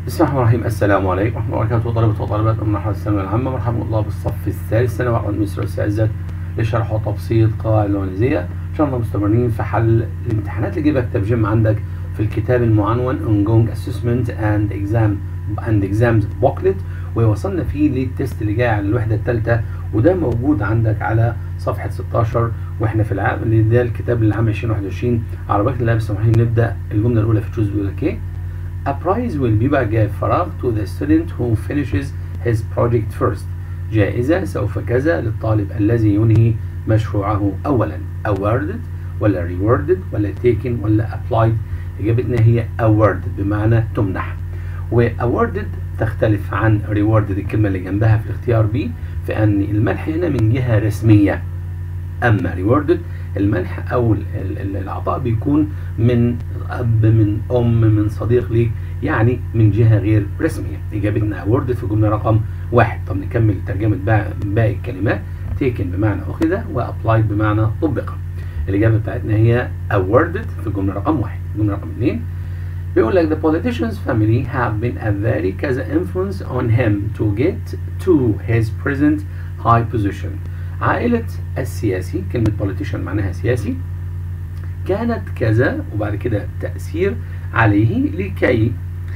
بسم الله الرحمن الرحيم السلام عليكم ورحمة الله وبركاته طلبة وطالبات مرحلة الثانوية العامة مرحبا بالله بالصف الثالث سنة وعد مصر السعزة لشرح وتبسيط قواعد الإنجليزية إن شاء الله مستمرين في حل الامتحانات اللي جايبها كتاب جيم عندك في الكتاب المعنون Ongoing Assessment and Exam and Exams Booklet ووصلنا فيه للتست اللي جاي على الوحدة الثالثة وده موجود عندك على صفحة 16 واحنا في العام اللي ده الكتاب للعام 2021 على بركة الله بسم الله الرحمن الرحيم نبدأ الجملة الأولى في تشوز بيقول لك إيه A prize will be جاء فراغ to the student who finishes his project first. جائزة سوف كذا للطالب الذي ينهي مشروعه أولا. Awarded ولا rewarded ولا taken ولا applied. إجابتنا هي awarded بمعنى تمنح. و awarded تختلف عن rewarded الكلمة اللي جنبها في الاختيار B في أن المنح هنا من جهة رسمية. أما rewarded المنح او العطاء بيكون من اب من ام من صديق ليك يعني من جهه غير رسميه اجابتنا awarded في الجمله رقم واحد طب نكمل ترجمه باقي الكلمات taken بمعنى اخذ وapplied بمعنى طبق الاجابه بتاعتنا هي awarded في الجمله رقم واحد الجمله رقم اثنين بيقول لك the politician's family have been a very كذا influence on him to get to his present high position عائلة السياسي كلمة politician معناها سياسي كانت كذا وبعد كده تأثير عليه لكي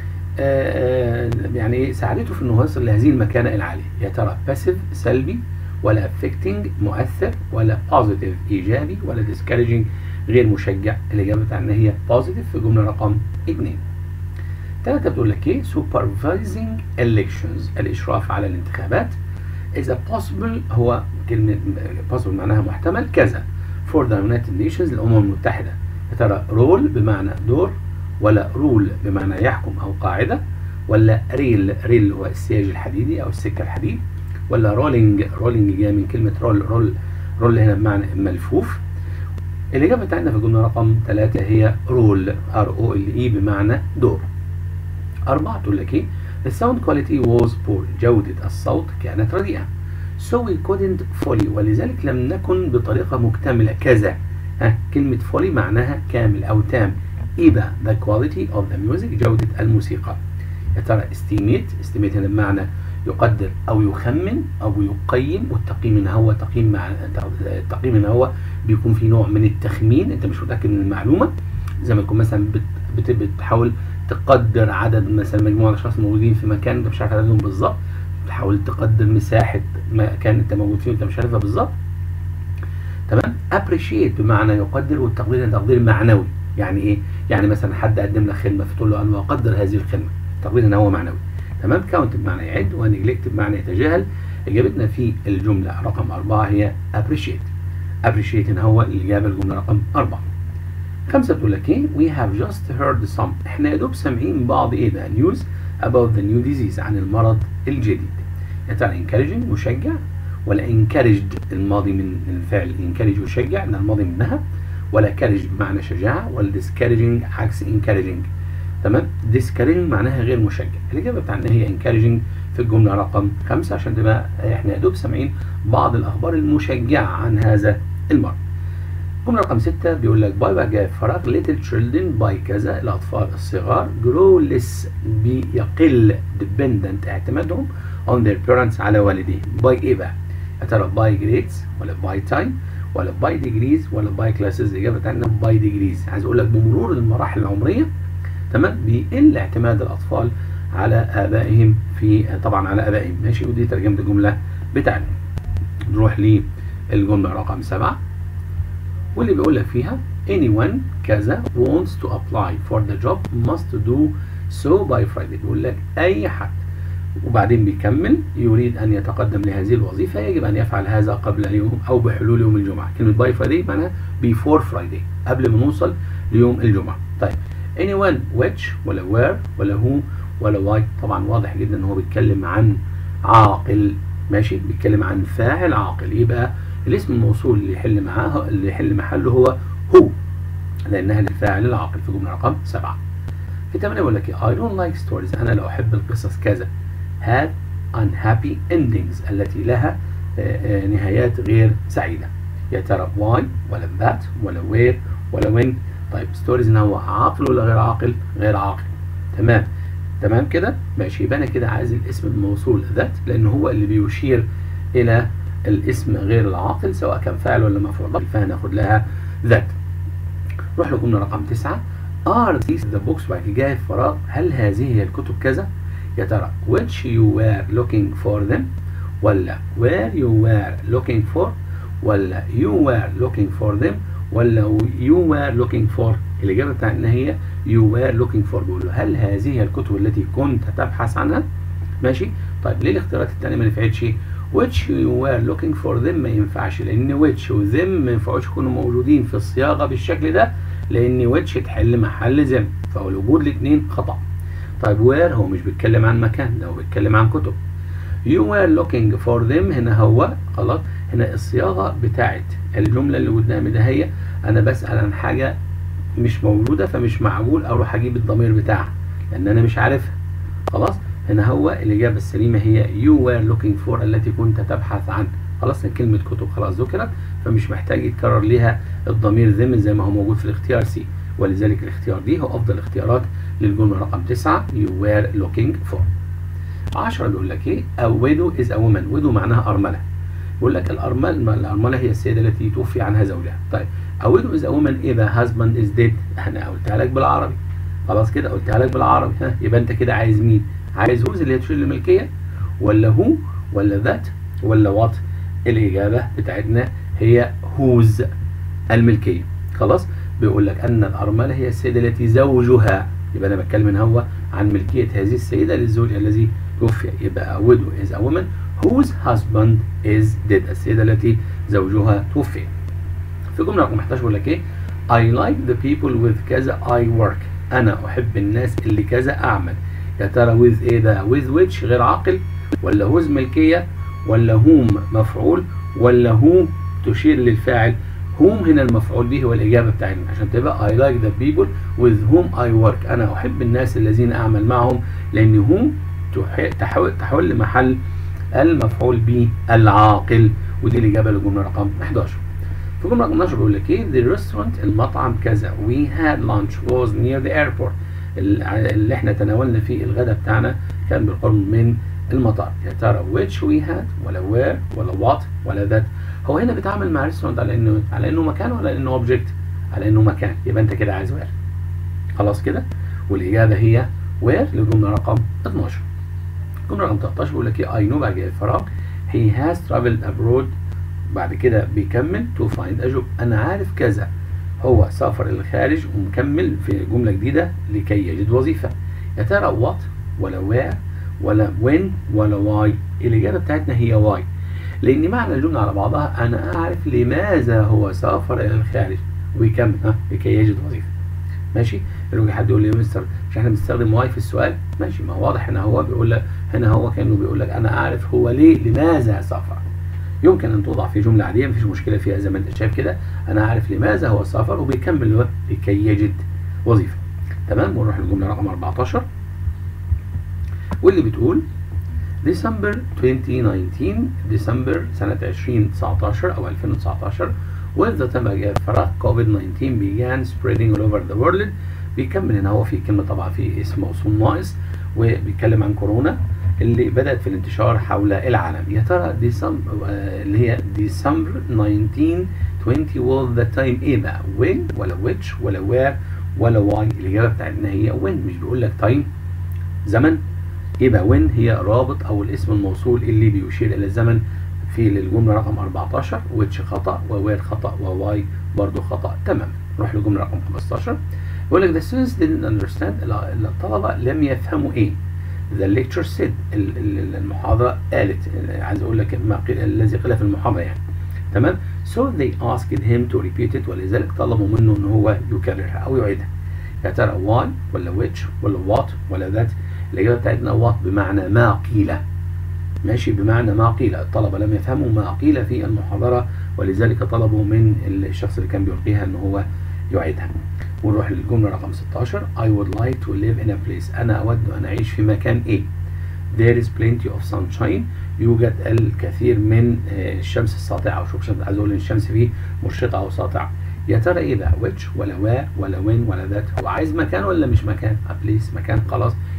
آآ يعني ساعدته في انه يصل لهذه المكانة العالية يا ترى passive سلبي ولا affecting مؤثر ولا positive ايجابي ولا discouraging غير مشجع الاجابة بتاعتنا هي positive في جملة رقم 2 ثلاثة بتقول لك ايه supervising elections الاشراف على الانتخابات إذا possible هو كلمة possible معناها محتمل كذا for the United Nations الأمم المتحدة يا ترى رول بمعنى دور ولا رول بمعنى يحكم أو قاعدة ولا ريل ريل هو السياج الحديدي أو السكة الحديد ولا رولينج رولينج جاي من كلمة رول رول رول هنا بمعنى ملفوف الإجابة بتاعتنا في الجملة رقم ثلاثة هي رول ار او ال اي بمعنى دور أربعة تقول لك إيه The sound quality was poor. جودة الصوت كانت رديئة. So we couldn't fully ولذلك لم نكن بطريقة مكتملة كذا. ها كلمة fully معناها كامل أو تام. إيه بقى the quality of the music جودة الموسيقى. يا ترى estimate estimate هنا بمعنى يقدر أو يخمن أو يقيم والتقييم هنا هو تقييم مع التقييم هنا هو بيكون في نوع من التخمين أنت مش متأكد من المعلومة زي ما تكون مثلا بت بتحاول تقدر عدد مثلا مجموعه اشخاص موجودين في مكان انت مش عارف عددهم بالظبط تحاول تقدر مساحه مكان انت موجود فيه انت مش عارفها بالظبط تمام appreciate بمعنى يقدر والتقدير تقدير معنوي يعني ايه يعني مثلا حد قدم لك خدمه فتقول له انا اقدر هذه الخدمه تقدير هنا هو معنوي تمام كاونت بمعنى يعد ونجلكت بمعنى يتجاهل اجابتنا في الجمله رقم أربعة هي appreciate appreciate هنا هو الاجابه الجمله رقم أربعة خمسة بتقول لك ايه we have just heard some احنا يا دوب سامعين بعض ايه بقى news about the new disease عن المرض الجديد يا ترى encouraging مشجع ولا encouraged الماضي من الفعل encourage يشجع من الماضي منها ولا courage بمعنى شجاعة ولا discouraging عكس encouraging تمام discouraging معناها غير مشجع الإجابة بتاعتنا هي encouraging في الجملة رقم خمسة عشان تبقى احنا يا دوب سامعين بعض الأخبار المشجعة عن هذا المرض جملة رقم ستة بيقول لك باي بقى جاي فراغ little children باي كذا الأطفال الصغار grow less بيقل dependent اعتمادهم on their parents على والديهم باي إيه بقى؟ يا ترى باي grades ولا باي تايم ولا باي degrees ولا باي classes الإجابة بتاعتنا باي degrees عايز أقول لك بمرور المراحل العمرية تمام بيقل اعتماد الأطفال على آبائهم في طبعا على آبائهم ماشي ودي ترجمة الجملة بتاعتنا نروح للجملة رقم سبعة واللي بيقول لك فيها anyone كذا wants to apply for the job must do so by Friday بيقول لك أي حد وبعدين بيكمل يريد أن يتقدم لهذه الوظيفة يجب أن يفعل هذا قبل يوم أو بحلول يوم الجمعة كلمة by Friday معناها before Friday قبل ما نوصل ليوم الجمعة طيب anyone which ولا where ولا who ولا why طبعا واضح جدا ان هو بيتكلم عن عاقل ماشي بيتكلم عن فاعل عاقل يبقى الاسم الموصول اللي يحل معاه اللي يحل محله هو هو لانها للفاعل العاقل في جمله رقم سبعه. في 8 بيقول لك I don't like stories انا لا احب القصص كذا had unhappy endings التي لها نهايات غير سعيده. يا ترى why ولا that ولا where ولا when طيب ستوريز ان هو عاقل ولا غير عاقل؟ غير عاقل. تمام تمام كده ماشي يبقى انا كده عايز الاسم الموصول ذات لان هو اللي بيشير الى الاسم غير العاقل سواء كان فاعل ولا مفعول فهناخد لها ذات نروح لجمله رقم تسعة are these the books بعد كده جاي فراغ هل هذه هي الكتب كذا يا ترى which you were looking for them ولا where you were looking for ولا you were looking for them ولا you were looking for الإجابة بتاعتنا هي you were looking for بيقول له هل هذه هي الكتب التي كنت تبحث عنها ماشي طيب ليه الاختيارات التانية ما نفعتش which you were looking for them ما ينفعش لأن which و them ما ينفعوش يكونوا موجودين في الصياغة بالشكل ده لأن which تحل محل them فالوجود الاثنين خطأ طيب where هو مش بيتكلم عن مكان ده هو بيتكلم عن كتب you were looking for them هنا هو خلاص هنا الصياغة بتاعت الجملة اللي قدامي ده هي أنا بسأل عن حاجة مش موجودة فمش معقول أروح أجيب الضمير بتاعها لأن أنا مش عارفها خلاص هنا هو الإجابة السليمة هي you were looking for التي كنت تبحث عنها خلاص كلمة كتب خلاص ذكرت فمش محتاج يتكرر ليها الضمير ذم زي ما هو موجود في الاختيار سي ولذلك الاختيار دي هو أفضل الاختيارات للجملة رقم 9 you were looking for 10 بيقول لك ايه a widow is a woman widow معناها أرملة بيقول لك الأرملة الأرملة هي السيدة التي توفي عنها زوجها طيب a widow is a woman إيه بقى husband is dead أنا قلتها لك بالعربي خلاص كده قلتها لك بالعربي ها يبقى أنت كده عايز مين عايز whose اللي هي تشير للملكية ولا هو ولا ذات ولا وات الإجابة بتاعتنا هي whose الملكية خلاص بيقول لك أن الأرملة هي السيدة التي زوجها يبقى أنا بتكلم هو عن ملكية هذه السيدة للزوج الذي توفي يبقى a widow is a woman whose husband is dead السيدة التي زوجها توفي في جملة رقم 11 بيقول لك ايه I like the people with كذا I work أنا أحب الناس اللي كذا أعمل يا ترى with إيه بقى with which غير عاقل ولا whose ملكية ولا whom مفعول ولا who تشير للفاعل whom هنا المفعول به هو الإجابة بتاعتنا عشان تبقى I like the people with whom I work أنا أحب الناس الذين أعمل معهم لأن whom تحول تحول محل المفعول به العاقل ودي الإجابة للجملة رقم 11 في جملة رقم 12 بيقول لك ايه the restaurant المطعم كذا we had lunch was near the airport اللي احنا تناولنا فيه الغداء بتاعنا كان بالقرب من المطار يا ترى which we had ولا where ولا what ولا that هو هنا بيتعامل مع restaurant على انه على انه مكان ولا انه object على انه مكان يبقى انت كده عايز where خلاص كده والاجابه هي where للجمله رقم 12 الجمله رقم 13 بيقول لك ايه I know بعد كده الفراغ he has traveled abroad بعد كده بيكمل to find a job انا عارف كذا هو سافر الى الخارج ومكمل في جمله جديده لكي يجد وظيفه يا ترى what ولا where ولا when ولا why الاجابه بتاعتنا هي why لان معنى الجمله على بعضها انا اعرف لماذا هو سافر الى الخارج ويكمل ها لكي يجد وظيفه ماشي يجي حد يقول لي يا مستر مش احنا بنستخدم واي في السؤال ماشي ما واضح هنا هو بيقول لك هنا هو كانه بيقول لك انا اعرف هو ليه لماذا سافر يمكن ان توضع في جمله عاديه مفيش مشكله فيها زي ما انت شايف كده انا عارف لماذا هو سافر وبيكمل هو لكي يجد وظيفه تمام ونروح للجمله رقم 14 واللي بتقول ديسمبر 2019 ديسمبر سنة 2019 أو 2019 with the time جاء فراغ COVID-19 began spreading all over the world بيكمل هنا هو في كلمة طبعا في اسم موصول ناقص وبيتكلم عن كورونا اللي بدأت في الانتشار حول العالم يا ترى ديسمبر اللي هي ديسمبر 1920 was the time ايه بقى when ولا which ولا where ولا why الإجابة بتاعتنا هي when مش بيقول لك time زمن يبقى when هي رابط او الاسم الموصول اللي بيشير الى الزمن في الجمله رقم 14 which خطا وwhere خطا وواي برضو خطا تمام نروح للجمله رقم 15 يقول لك the students didn't understand الطلبه لم يفهموا ايه the lecture said المحاضره قالت عايز اقول لك ما قيل الذي قيل في المحاضره يعني تمام so they asked him to repeat it ولذلك طلبوا منه ان هو يكررها او يعيدها يا ترى why ولا which ولا what ولا that الإجابة بتاعتنا وات بمعنى ما قيل ماشي بمعنى ما قيل الطلبة لم يفهموا ما قيل في المحاضرة ولذلك طلبوا من الشخص اللي كان بيلقيها ان هو يعيدها ونروح للجملة رقم 16 I would like to live in a place أنا أود أن أعيش في مكان إيه There is plenty of sunshine يوجد الكثير من الشمس الساطعة أو شوف عايز أقول الشمس فيه مرشقة أو ساطعة يا ترى ايه بقى which ولا where ولا when ولا that هو عايز مكان ولا مش مكان a place مكان خلاص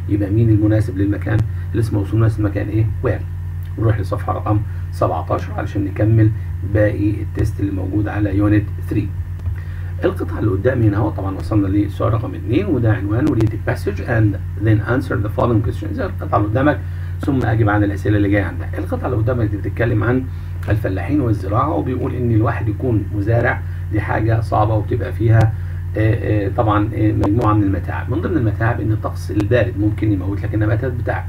يبقى مين المناسب للمكان الاسم الموصول مناسب للمكان ايه وير نروح لصفحه رقم 17 علشان نكمل باقي التست اللي موجود على يونت 3 القطعة اللي قدامي هنا اهو طبعا وصلنا للسؤال رقم 2 وده عنوان read the passage and then answer the following questions القطعة اللي قدامك ثم اجب عن الاسئله اللي جايه عندك القطعه اللي قدامك دي بتتكلم عن الفلاحين والزراعه وبيقول ان الواحد يكون مزارع دي حاجه صعبه وبتبقى فيها آآ آآ طبعا مجموعه من المتاعب من ضمن المتاعب ان الطقس البارد ممكن يموت لك النباتات بتاعك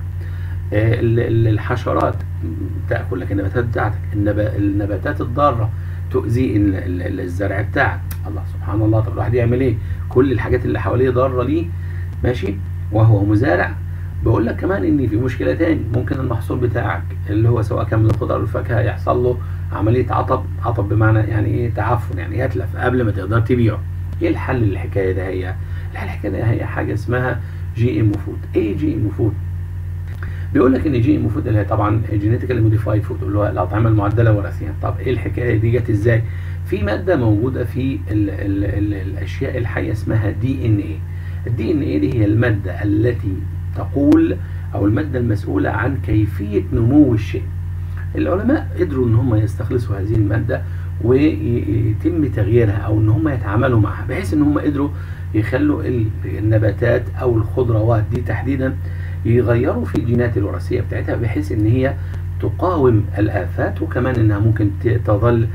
الحشرات تاكل لك النباتات بتاعتك النباتات الضاره تؤذي الزرع بتاعك الله سبحان الله طب الواحد يعمل ايه كل الحاجات اللي حواليه ضاره ليه ماشي وهو مزارع بقول لك كمان ان في مشكله تاني ممكن المحصول بتاعك اللي هو سواء كان من الخضار والفاكهه يحصل له عمليه عطب عطب بمعنى يعني ايه تعفن يعني يتلف قبل ما تقدر تبيعه ايه الحل للحكايه ده هي الحل الحكايه ده هي حاجه اسمها جي ام فود ايه جي ام فود بيقول لك ان جي ام فود اللي هي طبعا جينيتيكالي موديفايد فود اللي هو الاطعمه المعدله وراثيا طب ايه الحكايه دي جت ازاي في ماده موجوده في ال ال ال الاشياء الحيه اسمها دي ان ايه الدي ان ايه دي هي الماده التي تقول او الماده المسؤوله عن كيفيه نمو الشيء العلماء قدروا ان هم يستخلصوا هذه الماده ويتم تغييرها او ان هم يتعاملوا معها بحيث ان هم قدروا يخلوا النباتات او الخضروات دي تحديدا يغيروا في الجينات الوراثيه بتاعتها بحيث ان هي تقاوم الافات وكمان انها ممكن تظل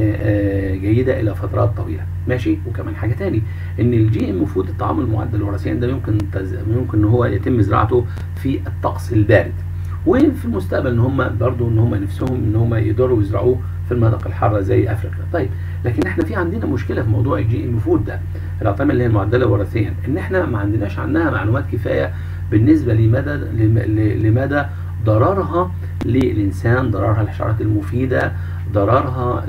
جيده الى فترات طويله ماشي وكمان حاجه تاني ان الجي ام فود الطعام المعدل وراثيا ده يمكن تز... يمكن ان هو يتم زراعته في الطقس البارد وفي المستقبل ان هم برضو ان هم نفسهم ان هم يقدروا يزرعوه في المناطق الحاره زي افريقيا طيب لكن احنا في عندنا مشكله في موضوع الجي ام فود ده الاطعمه اللي هي المعدله وراثيا ان احنا ما عندناش عنها معلومات كفايه بالنسبه لمدى لمدى ضررها للانسان ضررها للحشرات المفيده ضررها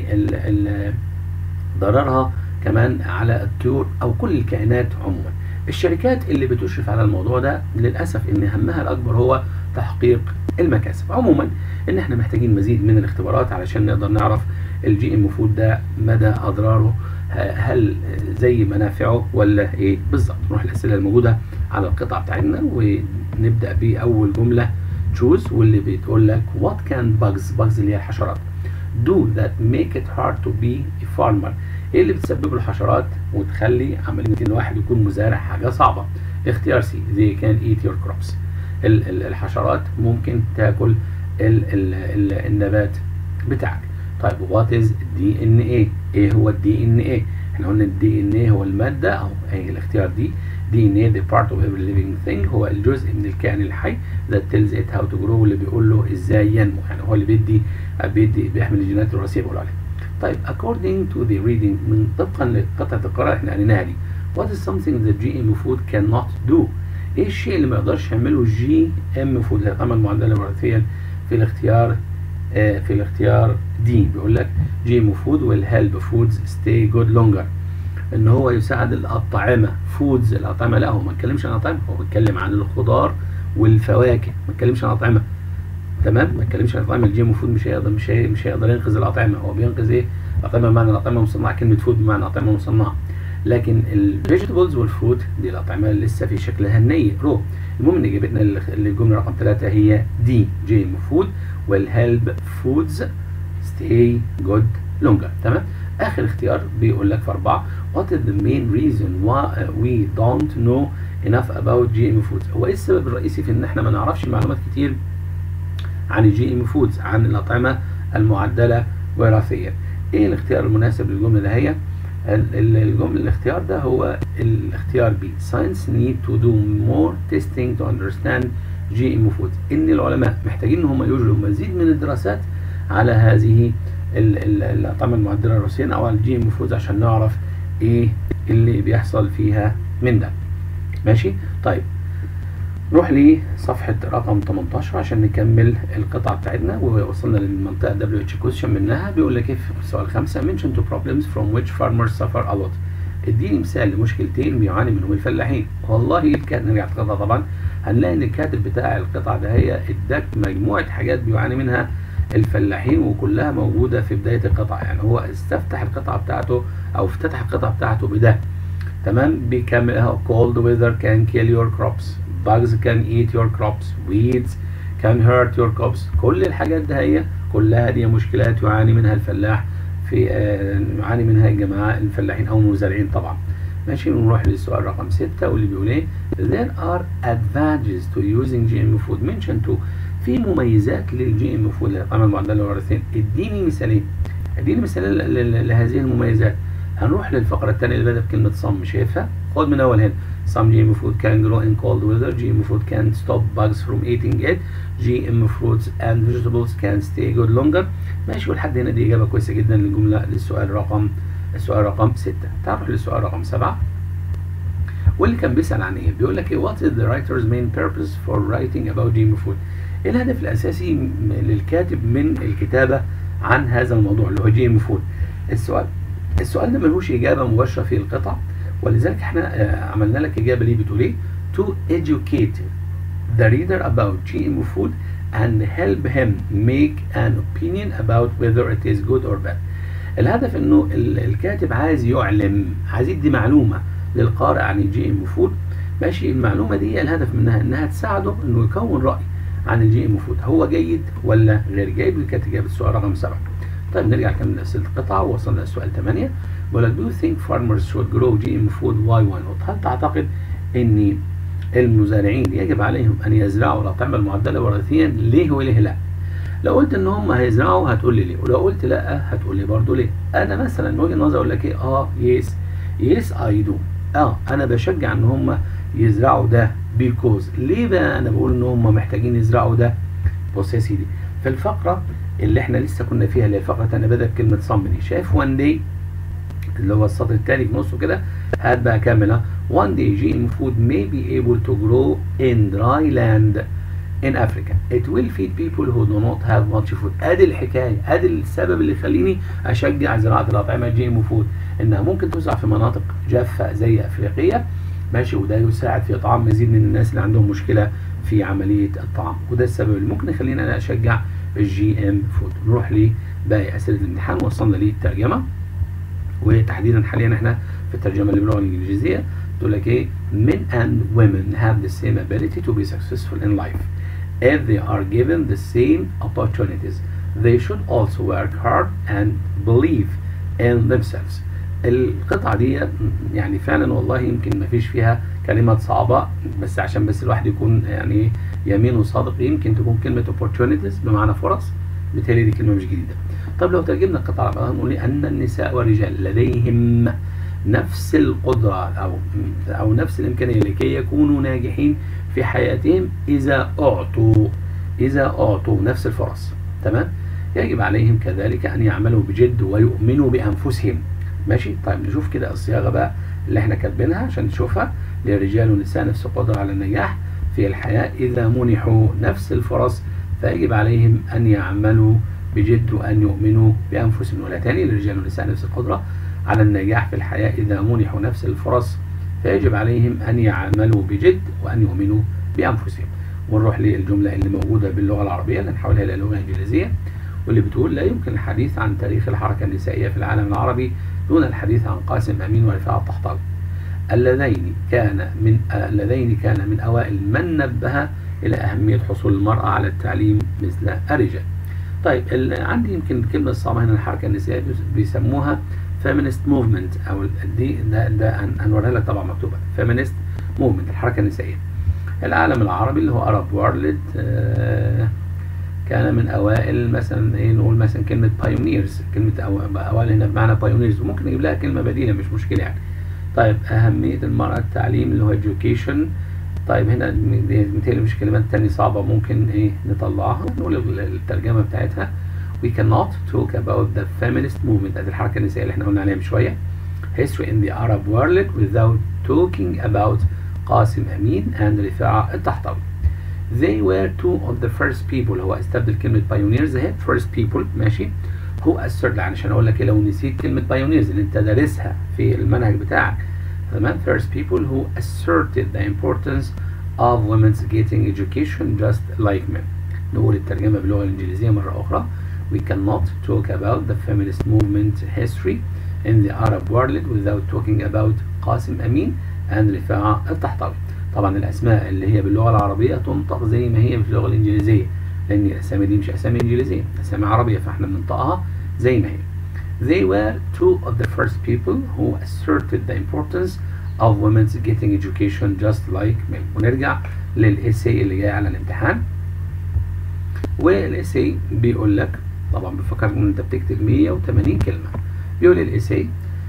لل ضررها كمان على الطيور او كل الكائنات عموما الشركات اللي بتشرف على الموضوع ده للاسف ان همها الاكبر هو تحقيق المكاسب عموما ان احنا محتاجين مزيد من الاختبارات علشان نقدر نعرف الجي ام فود ده مدى اضراره هل زي منافعه ولا ايه بالظبط نروح الاسئله الموجوده على القطعه بتاعتنا ونبدا باول جمله تشوز واللي بتقول لك what can bugs bugs اللي هي الحشرات do that make it hard to be a farmer ايه اللي بتسبب الحشرات وتخلي عمليه ان الواحد يكون مزارع حاجه صعبه اختيار سي they can eat your crops ال ال الحشرات ممكن تاكل ال ال ال النبات بتاعك طيب وات از دي ان ايه ايه هو الدي ان ايه احنا قلنا الدي ان ايه هو الماده اهو اهي الاختيار دي دي ان ايه the part of every living thing هو الجزء من الكائن الحي that tells it how to grow واللي بيقول له ازاي ينمو يعني هو اللي بيدي بيدي بيحمل الجينات الوراثيه بيقول عليها طيب according to the reading من طبقا لقطعه القراءه احنا قريناها دي what is something that GM food cannot do ايه الشيء اللي ما يقدرش يعمله جي ام فود اللي هيتعمل معدله وراثيا في الاختيار آه في الاختيار دي بيقول لك جي ام فود will help foods stay good longer ان هو يساعد الاطعمه فودز الاطعمه لا هو ما اتكلمش عن اطعمه هو بيتكلم عن الخضار والفواكه ما اتكلمش عن اطعمه تمام ما اتكلمش عن اطعمه الجي ام فود مش هيقدر مش هي مش هيقدر ينقذ الاطعمه هو بينقذ ايه الاطعمه بمعنى الاطعمه مصنعه كلمه فود بمعنى اطعمه مصنعه لكن الفيجيتابلز والفروت دي الاطعمه اللي لسه في شكلها الني رو المهم ان اجابتنا للجمله رقم ثلاثه هي دي جي ام فود والهيلب فودز ستي جود لونجر تمام اخر اختيار بيقول لك في اربعه what is the main reason why we don't know enough about GM foods هو ايه السبب الرئيسي في ان احنا ما نعرفش معلومات كتير عن الجي ام فودز عن الاطعمه المعدله وراثيا ايه الاختيار المناسب للجمله ده هي الجمله الاختيار ده هو الاختيار بي science need to do more testing to understand GM foods ان العلماء محتاجين ان هم يجروا مزيد من الدراسات على هذه الاطعمه المعدله وراثيا او على الجي ام فودز عشان نعرف ايه اللي بيحصل فيها من ده ماشي طيب نروح لصفحة رقم 18 عشان نكمل القطعة بتاعتنا ووصلنا للمنطقة WH question منها بيقول لك ايه في السؤال خمسة mention two problems from which farmers suffer a lot اديني مثال لمشكلتين بيعاني منهم الفلاحين والله الكاتب نرجع القطعة طبعا هنلاقي ان الكاتب بتاع القطعة ده هي اداك مجموعة حاجات بيعاني منها الفلاحين وكلها موجودة في بداية القطعة يعني هو استفتح القطعة بتاعته او افتتح القطعة بتاعته بده تمام بيكمل اهو cold weather can kill your crops bugs can eat your crops weeds can hurt your crops كل الحاجات ده هي كلها دي مشكلات يعاني منها الفلاح في آه، يعاني منها الجماعة الفلاحين أو المزارعين طبعا ماشي ونروح للسؤال رقم ستة واللي بيقول ايه there are advantages to using GMO food mentioned to في مميزات للجي ام فود للطعام المعدل الوراثين اديني مثالين اديني مثالين ل- ل- لهذه المميزات هنروح للفقرة الثانية اللي بدأت بكلمة صم شايفها خد من أول هنا some GMO food can grow in cold weather GMO food can stop bugs from eating it GMO fruits and vegetables can stay good longer ماشي ولحد هنا دي إجابة كويسة جدا للجملة للسؤال رقم السؤال رقم ستة تعرف للسؤال رقم سبعة واللي كان بيسأل عن ايه بيقول لك ايه what is the writer's main purpose for writing about GMO food ايه الهدف الاساسي م- للكاتب من الكتابة عن هذا الموضوع اللي هو GMO food السؤال السؤال ده ملوش اجابة مباشرة في القطع ولذلك احنا آه، عملنا لك اجابة ليه بتقول ايه to educate the reader about GMO food and help him make an opinion about whether it is good or bad الهدف انه ال- الكاتب عايز يعلم عايز يدي معلومه للقارئ عن الجي ام فود ماشي المعلومه دي الهدف منها انها تساعده انه يكون راي عن الجي ام فود هو جيد ولا غير جيد دي كانت اجابه السؤال رقم سبعه طيب نرجع نكمل اسئله القطعه ووصلنا للسؤال 8 بيقول لك do you think farmers should grow GM food why why not هل تعتقد ان المزارعين يجب عليهم ان يزرعوا الاطعمه المعدله وراثيا ليه وليه لا لو قلت ان هم هيزرعوا هتقول لي ليه ولو قلت لا هتقول لي برضه ليه انا مثلا من وجهه نظري اقول لك ايه اه يس يس اي دو اه انا بشجع ان هم يزرعوا ده بيكوز ليه بقى انا بقول ان هم محتاجين يزرعوا ده بص يا سيدي في الفقره اللي احنا لسه كنا فيها اللي هي الفقره الثانيه بدات بكلمه صمني شايف وان داي اللي هو السطر الثاني في نصه كده هات بقى كامله one day GM food may be able to grow in dry land in Africa it will feed people who do not have much food ادي الحكايه ادي السبب اللي يخليني اشجع زراعه الاطعمه جي ام فود انها ممكن تزرع في مناطق جافه زي افريقيا ماشي وده يساعد في اطعام مزيد من الناس اللي عندهم مشكله في عمليه الطعام وده السبب اللي ممكن يخليني انا اشجع الجي ام فود نروح لباقي اسئله الامتحان وصلنا للترجمه وتحديدا حاليا احنا في الترجمه اللي باللغه الانجليزيه تقول لك ايه men and women have the same ability to be successful in life if they are given the same opportunities they should also work hard and believe in themselves القطعة دي يعني فعلا والله يمكن ما فيش فيها كلمات صعبة بس عشان بس الواحد يكون يعني يمين صادق يمكن تكون كلمة opportunities بمعنى فرص بالتالي دي كلمة مش جديدة طب لو ترجمنا القطعة على بعضها نقول أن النساء والرجال لديهم نفس القدرة أو أو نفس الإمكانية لكي يكونوا ناجحين في حياتهم إذا أعطوا إذا أعطوا نفس الفرص تمام يجب عليهم كذلك أن يعملوا بجد ويؤمنوا بأنفسهم ماشي طيب نشوف كده الصياغة بقى اللي احنا كاتبينها عشان نشوفها للرجال والنساء نفس القدرة على النجاح في الحياة إذا منحوا نفس الفرص فيجب عليهم أن يعملوا بجد وأن يؤمنوا بأنفسهم ولا تاني للرجال والنساء نفس القدرة على النجاح في الحياة إذا منحوا نفس الفرص فيجب عليهم أن يعملوا بجد وأن يؤمنوا بأنفسهم ونروح للجملة اللي موجودة باللغة العربية اللي نحولها إلى اللغة الإنجليزية واللي بتقول لا يمكن الحديث عن تاريخ الحركة النسائية في العالم العربي دون الحديث عن قاسم أمين ورفاعة الطحطاوي اللذين كان من اللذين كان من أوائل من نبه إلى أهمية حصول المرأة على التعليم مثل الرجال. طيب عندي يمكن الكلمة الصعبة هنا الحركة النسائية بيسموها feminist movement أو دي ده, ده هنوريها لك طبعا مكتوبة feminist movement الحركة النسائية. العالم العربي اللي هو Arab World آه كان من اوائل مثلا ايه نقول مثلا كلمه بايونيرز كلمه أو اوائل هنا بمعنى بايونيرز وممكن نجيب لها كلمه بديله مش مشكله يعني طيب اهميه المراه التعليم اللي هو education طيب هنا متهيألي مش كلمات تانية صعبة ممكن ايه نطلعها نقول الترجمة بتاعتها we cannot talk about the feminist movement ادي الحركة النسائية اللي احنا قلنا عليها من شوية history in the Arab world without talking about قاسم أمين and رفاعة الطحطاوي they were two of the first people هو استبدل كلمة pioneers اهي first people ماشي who asserted عشان اقول لك لو نسيت كلمة pioneers اللي انت دارسها في المنهج بتاعك تمام first people who asserted the importance of women's getting education just like men نقول الترجمة باللغة الإنجليزية مرة أخرى we cannot talk about the feminist movement history in the Arab world without talking about قاسم أمين and رفاعة الطحطاوي طبعا الاسماء اللي هي باللغه العربيه تنطق زي ما هي في اللغه الانجليزيه لان الاسامي دي مش اسامي انجليزيه اسامي عربيه فاحنا بننطقها زي ما هي They were two of the first people who asserted the importance of women's getting education just like men. ونرجع للإيساي اللي جاي على الامتحان. والإيساي بيقول لك طبعا بفكرك ان انت بتكتب 180 كلمة. بيقول الإيساي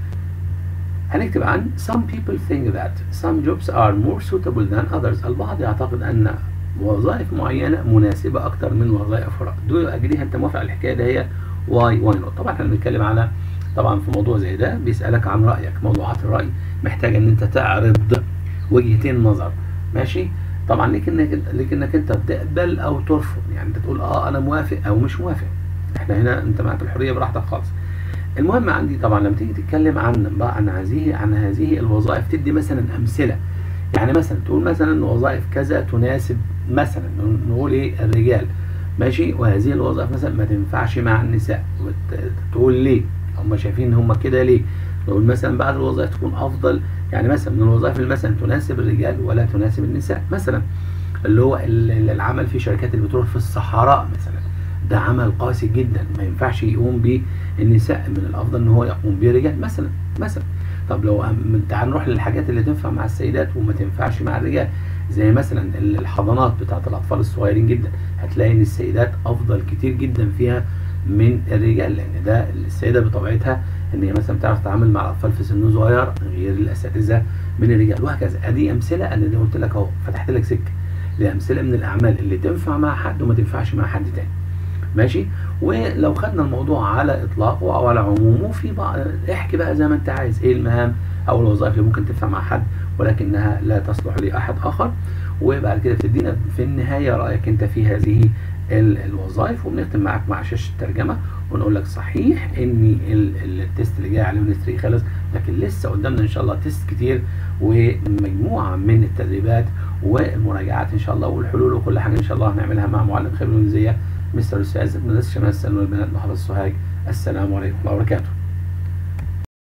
هنكتب عن some people think that some jobs are more suitable than others. البعض يعتقد ان وظائف معينة مناسبة أكتر من وظائف أخرى. دول أجليها أنت موافق على الحكاية ده هي واي واي نوت طبعا احنا بنتكلم على طبعا في موضوع زي ده بيسالك عن رايك موضوعات الراي محتاج ان انت تعرض وجهتين نظر ماشي طبعا ليك انك ليك انك انت تقبل او ترفض يعني انت تقول اه انا موافق او مش موافق احنا هنا انت معك الحريه براحتك خالص المهم عندي طبعا لما تيجي تتكلم عن بقى عن هذه عن هذه الوظائف تدي مثلا امثله يعني مثلا تقول مثلا وظائف كذا تناسب مثلا نقول ايه الرجال ماشي وهذه الوظائف مثلا ما تنفعش مع النساء تقول ليه هم شايفين ان هم كده ليه نقول مثلا بعض الوظائف تكون افضل يعني مثلا من الوظائف اللي مثلا تناسب الرجال ولا تناسب النساء مثلا اللي هو العمل في شركات البترول في الصحراء مثلا ده عمل قاسي جدا ما ينفعش يقوم به النساء من الافضل ان هو يقوم به الرجال مثلا مثلا طب لو تعال نروح للحاجات اللي تنفع مع السيدات وما تنفعش مع الرجال زي مثلا الحضانات بتاعت الاطفال الصغيرين جدا هتلاقي ان السيدات افضل كتير جدا فيها من الرجال لان ده السيده بطبيعتها ان هي مثلا بتعرف تتعامل مع الاطفال في سن صغير غير الاساتذه من الرجال وهكذا ادي امثله انا دي قلت لك اهو فتحت لك سكه لامثله من الاعمال اللي تنفع مع حد وما تنفعش مع حد تاني ماشي ولو خدنا الموضوع على اطلاقه او على عمومه في بعض احكي بقى زي ما انت عايز ايه المهام او الوظائف اللي ممكن تنفع مع حد ولكنها لا تصلح لاحد اخر وبعد كده بتدينا في النهايه رايك انت في هذه الوظائف وبنختم معاك مع شاشه الترجمه ونقول لك صحيح ان التيست اللي جاي على يونت 3 خلص لكن لسه قدامنا ان شاء الله تيست كتير ومجموعه من التدريبات والمراجعات ان شاء الله والحلول وكل حاجه ان شاء الله هنعملها مع معلم خبره الانجليزيه مستر استاذ مدرسه شمال السلام والبنات محافظ سوهاج السلام عليكم ورحمه الله وبركاته